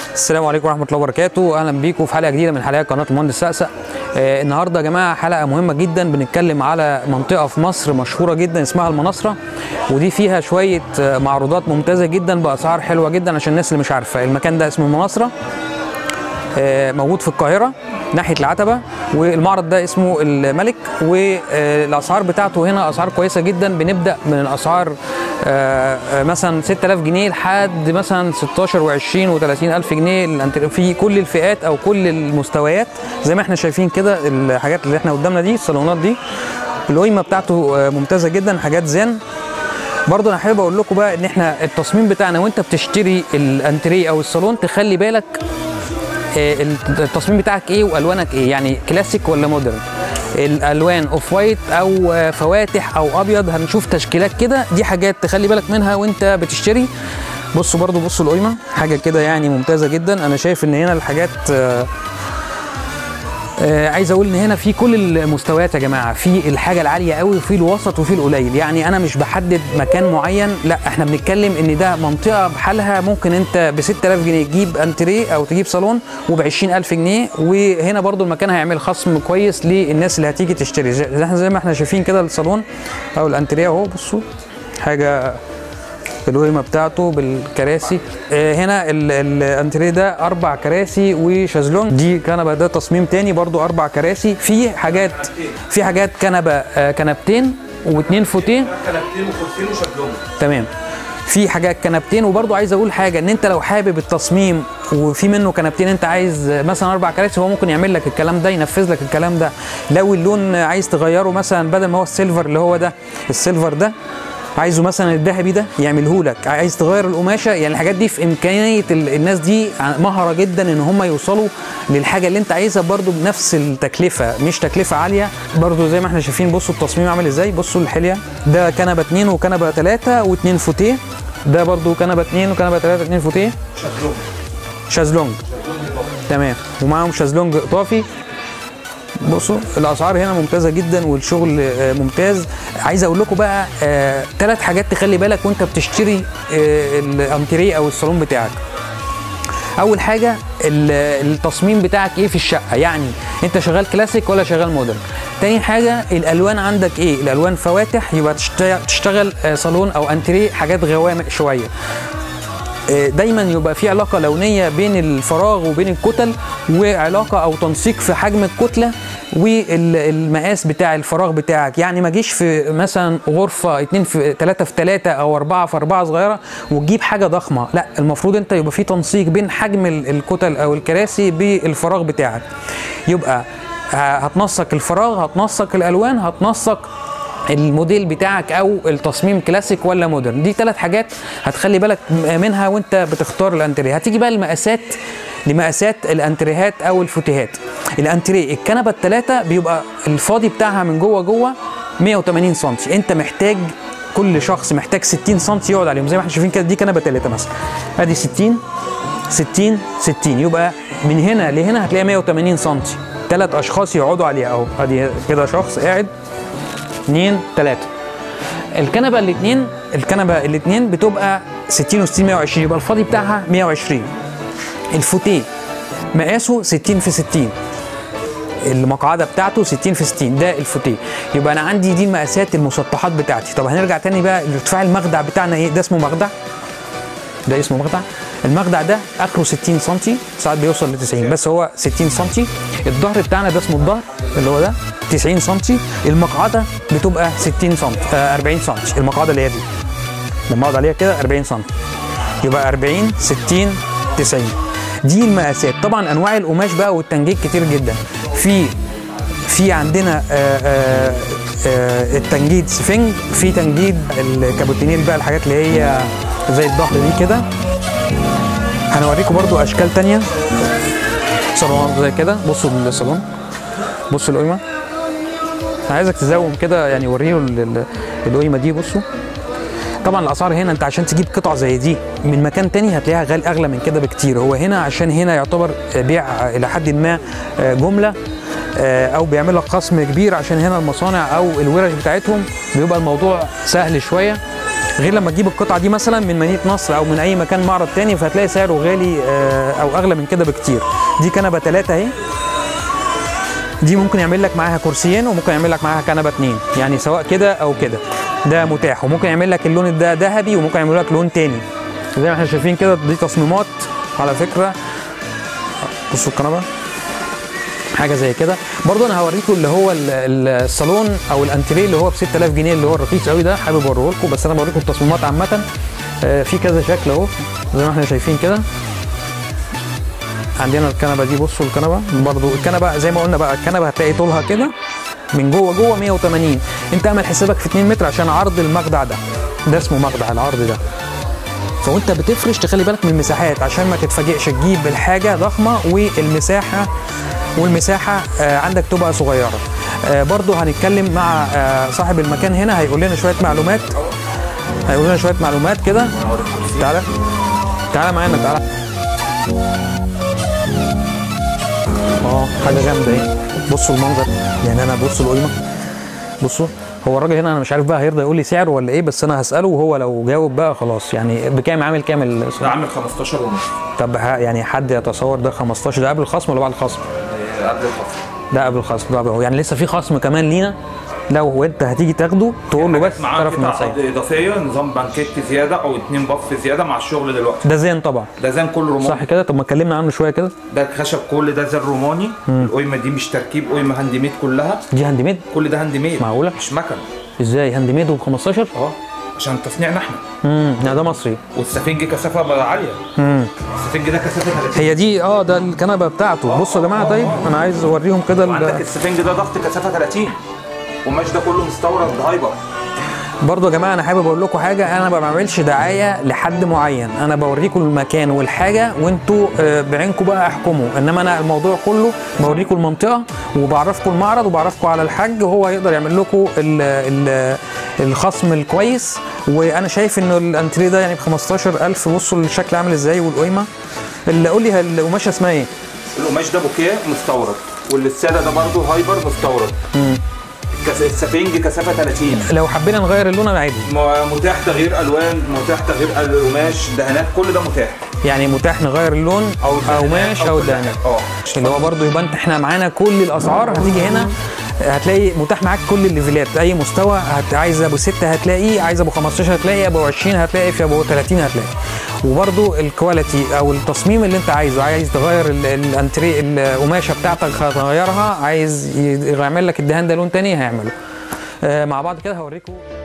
السلام عليكم ورحمه الله وبركاته اهلا بيكم في حلقه جديده من حلقات قناه المهندس سقسق آه النهارده يا جماعه حلقه مهمه جدا بنتكلم على منطقه في مصر مشهوره جدا اسمها المناصره ودي فيها شويه آه معروضات ممتازه جدا باسعار حلوه جدا عشان الناس اللي مش عارفه المكان ده اسمه المناصره آه موجود في القاهره ناحيه العتبه والمعرض ده اسمه الملك والاسعار بتاعته هنا اسعار كويسه جدا بنبدا من الاسعار مثلا 6000 جنيه لحد مثلا 16 و20 و30 الف جنيه في كل الفئات او كل المستويات زي ما احنا شايفين كده الحاجات اللي احنا قدامنا دي الصالونات دي القيمه بتاعته ممتازه جدا حاجات زين برضه انا حابب اقول لكم بقى ان احنا التصميم بتاعنا وانت بتشتري الانتريه او الصالون تخلي بالك التصميم بتاعك ايه والوانك ايه يعني كلاسيك ولا مودرن الالوان اوف وايت او فواتح او ابيض هنشوف تشكيلات كده دي حاجات تخلي بالك منها وانت بتشتري بصوا برضو بصوا القيمه حاجه كده يعني ممتازه جدا انا شايف ان هنا الحاجات آه آه عايز اقول ان هنا في كل المستويات يا جماعه في الحاجه العاليه قوي وفي الوسط وفي القليل يعني انا مش بحدد مكان معين لا احنا بنتكلم ان ده منطقه بحالها ممكن انت ب 6000 جنيه تجيب انتريه او تجيب صالون وب 20000 جنيه وهنا برضو المكان هيعمل خصم كويس للناس اللي هتيجي تشتري زي ما احنا شايفين كده الصالون او الانتريه اهو بصوا حاجه القيمه بتاعته بالكراسي آه هنا الانتريه ده اربع كراسي وشازلونج دي كنبه ده تصميم تاني برضو اربع كراسي في حاجات في حاجات كنبه آه كنبتين واثنين فوتيه كنبتين وكرسيين وشازلونج تمام في حاجات كنبتين وبرضو عايز اقول حاجه ان انت لو حابب التصميم وفي منه كنبتين انت عايز مثلا اربع كراسي هو ممكن يعمل لك الكلام ده ينفذ لك الكلام ده لو اللون عايز تغيره مثلا بدل ما هو السيلفر اللي هو ده السيلفر ده عايزه مثلا الذهبي ده يعمله لك عايز تغير القماشه يعني الحاجات دي في امكانيه الناس دي مهره جدا ان هم يوصلوا للحاجه اللي انت عايزها برده بنفس التكلفه مش تكلفه عاليه برده زي ما احنا شايفين بصوا التصميم عامل ازاي بصوا الحليه ده كنبه اتنين وكنبه ثلاثه واثنين فوتيه ده برده كنبه اتنين وكنبه ثلاثه اثنين فوتيه شازلونج شازلونج تمام ومعاهم شازلونج اضافي بصوا الاسعار هنا ممتازه جدا والشغل ممتاز عايز اقول لكم بقى ثلاث آه حاجات تخلي بالك وانت بتشتري آه الانتريه او الصالون بتاعك اول حاجه التصميم بتاعك ايه في الشقه يعني انت شغال كلاسيك ولا شغال مودرن تاني حاجه الالوان عندك ايه الالوان فواتح يبقى تشتغل صالون او انتريه حاجات غوامق شويه دايما يبقى في علاقه لونيه بين الفراغ وبين الكتل وعلاقه او تنسيق في حجم الكتله والمقاس بتاع الفراغ بتاعك يعني ما جيش في مثلا غرفه 2 في 3 في 3 او 4 في 4 صغيره وتجيب حاجه ضخمه لا المفروض انت يبقى في تنسيق بين حجم الكتل او الكراسي بالفراغ بتاعك يبقى هتنسق الفراغ هتنسق الالوان هتنسق الموديل بتاعك او التصميم كلاسيك ولا مودرن دي ثلاث حاجات هتخلي بالك منها وانت بتختار الانتريه هتيجي بقى المقاسات لمقاسات الانتريهات او الفوتيهات الانتريه الكنبه الثلاثه بيبقى الفاضي بتاعها من جوه جوه 180 سم انت محتاج كل شخص محتاج 60 سم يقعد عليهم زي ما احنا شايفين كده دي كنبه ثلاثه مثلا ادي 60 60 60 يبقى من هنا لهنا هتلاقي 180 سم ثلاث اشخاص يقعدوا عليها اهو ادي كده شخص قاعد اثنين ثلاثة الكنبة الاثنين الكنبة الاثنين بتبقى 60 و60 120 يبقى الفاضي بتاعها 120 الفوتيه مقاسه 60 في 60 المقعده بتاعته 60 في 60 ده الفوتيه يبقى انا عندي دي المقاسات المسطحات بتاعتي طب هنرجع تاني بقى لارتفاع المخدع بتاعنا ايه ده اسمه مخدع ده اسمه مخدع المخدع ده اخره 60 سم ساعات بيوصل ل 90 بس هو 60 سم الظهر بتاعنا ده اسمه الظهر اللي هو ده 90 سم المقعده بتبقى 60 سم آه 40 سم المقعده اللي هي دي لما اقعد عليها كده 40 سم يبقى 40 60 90 دي المقاسات طبعا انواع القماش بقى والتنجيد كتير جدا في في عندنا آآ آآ آآ التنجيد سفنج في تنجيد الكابوتينيل بقى الحاجات اللي هي زي الظهر دي كده هنوريكم برضو اشكال تانية صالونات زي كده بصوا الصالون بصوا القيمه انا عايزك تزوم كده يعني وريه القيمه دي بصوا طبعا الاسعار هنا انت عشان تجيب قطع زي دي من مكان تاني هتلاقيها غالي اغلى من كده بكتير هو هنا عشان هنا يعتبر بيع الى حد ما جمله او بيعمل لك خصم كبير عشان هنا المصانع او الورش بتاعتهم بيبقى الموضوع سهل شويه غير لما تجيب القطعه دي مثلا من مدينه نصر او من اي مكان معرض تاني فهتلاقي سعره غالي آه، او اغلى من كده بكتير دي كنبه ثلاثه اهي دي ممكن يعمل لك معاها كرسيين وممكن يعمل لك معاها كنبه اتنين يعني سواء كده او كده ده متاح وممكن يعمل لك اللون ده ذهبي وممكن يعمل لك لون تاني زي ما احنا شايفين كده دي تصميمات على فكره بصوا الكنبه حاجه زي كده برضو انا هوريكم اللي هو ال- ال- الصالون او الانتريه اللي هو ب 6000 جنيه اللي هو الرخيص قوي ده حابب اوريه لكم بس انا بوريكم التصميمات عامه آه، في كذا شكل اهو زي ما احنا شايفين كده عندنا الكنبه دي بصوا الكنبه برضو الكنبه زي ما قلنا بقى الكنبه هتلاقي طولها كده من جوه جوه 180 انت اعمل حسابك في 2 متر عشان عرض المخدع ده ده اسمه مخدع العرض ده فوانت بتفرش تخلي بالك من المساحات عشان ما تتفاجئش تجيب الحاجه ضخمه والمساحه والمساحه آه، عندك تبقى صغيره آه، برضو هنتكلم مع آه، صاحب المكان هنا هيقول لنا شويه معلومات هيقول لنا شويه معلومات كده تعالى تعالى معانا تعالى اه حاجه جامده اهي بصوا المنظر يعني انا بصوا القيمه بصوا هو الراجل هنا انا مش عارف بقى هيرضى يقول لي سعره ولا ايه بس انا هساله وهو لو جاوب بقى خلاص يعني بكام عامل كام ال- ده عامل 15 ونص طب ها- يعني حد يتصور ده 15 ده قبل الخصم ولا بعد الخصم؟ آه، قبل الخصم ده قبل الخصم ده قبل يعني لسه في خصم كمان لينا لو انت هتيجي تاخده تقول له بس معاه طرف من قطع سعر اضافيه نظام بانكيت زياده او اتنين باف زياده مع الشغل دلوقتي ده زين طبعا ده زين كله روماني صح كده طب ما اتكلمنا عنه شويه كده ده خشب كل ده زين روماني القيمه دي مش تركيب قيمه هاند ميد كلها دي هاند ميد كل ده هاند ميد معقولة؟ مش مكن ازاي هاند ميد ب 15 اه عشان تصنيعنا احنا امم لا ده مصري والسفنج كثافه بقى عاليه امم السفنج ده كثافه 30 هي دي اه ده الكنبه بتاعته بصوا يا جماعه طيب انا عايز اوريهم كده ال- عندك السفنج ده ضغط كثافه 30 والقماش ده كله مستورد هايبر برضو يا جماعه انا حابب اقول لكم حاجه انا ما بعملش دعايه لحد معين انا بوريكم المكان والحاجه وانتوا آه، بعينكم بقى احكموا انما انا الموضوع كله بوريكم المنطقه وبعرفكم المعرض وبعرفكم على الحاج وهو يقدر يعمل لكم ال ال الخصم الكويس وانا شايف انه الانتريه ده يعني ب 15000 بصوا الشكل عامل ازاي والقيمه اللي قول لي القماشه اسمها ايه؟ القماش ده بوكيه مستورد والساده ده برضه هايبر مستورد كس- السفنج كثافه 30 لو حبينا نغير اللون انا عادي م- متاح تغيير الوان متاح تغيير القماش دهانات كل ده متاح يعني متاح نغير اللون او الدهانات قماش او كل الدهانات حاجة. اه اللي هو برضه يبقى انت احنا معانا كل الاسعار هتيجي هنا هتلاقي متاح معاك كل الليفلات اي مستوى هت... عايز ابو 6 هتلاقيه عايز ابو 15 هتلاقي ابو 20 هتلاقي في ابو 30 هتلاقي وبرضه الكواليتي او التصميم اللي انت عايزه عايز تغير ال- الانتريه القماشه بتاعتك هتغيرها عايز ي- يعمل لك الدهان ده لون تاني هيعمله آه مع بعض كده هوريكم